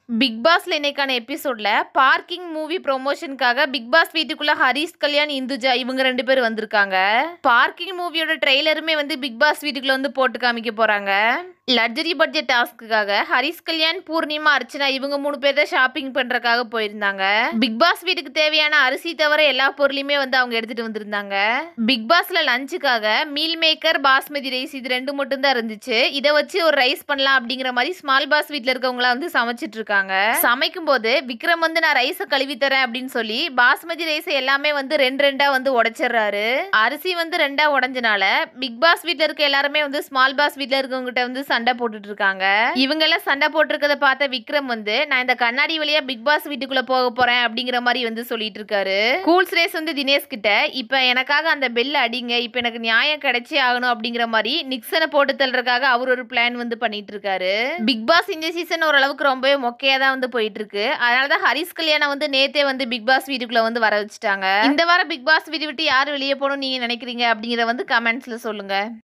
big பாஸ்ல இன்னைக்கான எபிசோட்ல பார்க்கிங் மூவி ப்ரொமோஷனுக்காக பிக் பாஸ் வீட்டுக்குள்ள ஹரிஷ் கல்யாண் இந்துஜா இவங்க ரெண்டு பேர் வந்திருக்காங்க பார்க்கிங் மூவியோட ட்ரெய்லருமே வந்து பிக் பாஸ் வீட்டுக்குள்ள வந்து போட்டு காமிக்க போறாங்க லக்ஸரி பட்ஜெட் டாஸ்க்குக்காக ஹரிஷ் கல்யாண் பூர்ணிமா அர்ச்சனா இவங்க மூணு பேர் தான் ஷாப்பிங் பண்றதுக்காக போயிருந்தாங்க பிக் பாஸ் வீட்டுக்கு தேவையான அரிசி தவிர எல்லா பொருளையுமே வந்து அவங்க எடுத்துட்டு வந்திருந்தாங்க பிக் பாஸ்ல லஞ்சுக்காக மீல் மேக்கர் பாஸ்மதி ரைஸ் இது ரெண்டு மட்டும் தான் இருந்துச்சு இதை வச்சு ஒரு ரைஸ் பண்ணலாம் அப்படிங்கிற மாதிரி ஸ்மால் பாஸ் வீட்ல இருக்கவங்களா வந்து சமைச்சிட்டு இருக்காங்க சமைக்கும் போது விக்ரம் வந்து நான் ரைஸை கழுவி தரேன் அப்படின்னு சொல்லி பாஸ்மதி ரைஸ் எல்லாமே வந்து ரெண்டு ரெண்டா வந்து உடைச்சிடுறாரு அரிசி வந்து ரெண்டா உடஞ்சனால பிக் பாஸ் வீட்ல இருக்க எல்லாருமே வந்து ஸ்மால் பாஸ் வீட்ல இருக்கவங்ககிட்ட வந்து சண்டை போட்டுட்டு இருக்காங்க இவங்க எல்லாம் சண்டை போட்டிருக்கத பார்த்த விக்ரம் வந்து நான் இந்த கண்ணாடி வழியா பிக் பாஸ் வீட்டுக்குள்ள போக போறேன் அப்படிங்கிற மாதிரி வந்து சொல்லிட்டு இருக்காரு கூல்ஸ் ரேஸ் வந்து தினேஷ் கிட்ட இப்ப எனக்காக அந்த பெல் அடிங்க இப்ப எனக்கு நியாயம் கிடைச்சே ஆகணும் அப்படிங்கிற மாதிரி நிக்சனை போட்டு தள்ளுறதுக்காக அவர் ஒரு பிளான் வந்து பண்ணிட்டு இருக்காரு பிக் பாஸ் இந்த சீசன் ஓரளவுக்கு ரொம்பவே மொக்கையா தான் வந்து போயிட்டு இருக்கு அதனாலதான் ஹரிஸ் கல்யாணம் வந்து நேத்தே வந்து பிக் பாஸ் வீட்டுக்குள்ள வந்து வர வச்சுட்டாங்க இந்த வாரம் பிக் பாஸ் வீடு விட்டு யார் வெளியே போகணும் நீங்க நினைக்கிறீங்க அப்படிங்கறத வந்து கமெண்ட்ஸ்ல சொல்லுங்க